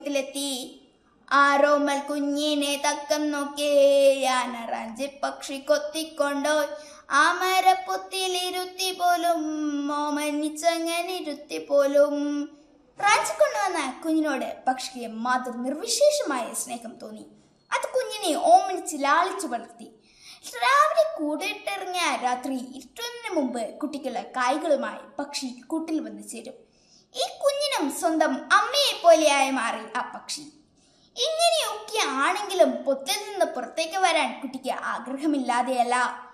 ത്തിലെത്തി ആരോമൽ കുഞ്ഞിനെ തക്കം നോക്കേ യാനറാഞ്ചി പക്ഷി കൊത്തിക്കൊണ്ടോയ് ആ മരപ്പൊത്തിലിരുത്തി പോലും മോമനിച്ചങ്ങനെ ഇരുത്തി പോലും റാഞ്ചി കൊണ്ടുവന്ന കുഞ്ഞിനോട് പക്ഷിക്ക് മാതൃ നിർവിശേഷമായ സ്നേഹം തോന്നി അത് കുഞ്ഞിനെ ഓമനിച്ച് ലാളിച്ചു വളർത്തി രാവിലെ കൂടിയിട്ടിറങ്ങിയ രാത്രി ഇരുട്ടുന്നതിന് മുമ്പ് കുട്ടിക്കുള്ള കായ്കളുമായി പക്ഷി കൂട്ടിൽ വന്നു ചേരും ഈ കുഞ്ഞിനും സ്വന്തം അമ്മയെ പോലെയായി മാറി ആ പക്ഷി ഇങ്ങനെയൊക്കെ ആണെങ്കിലും പൊത്തിൽ നിന്ന് പുറത്തേക്ക് വരാൻ കുട്ടിക്ക് ആഗ്രഹമില്ലാതെയല്ല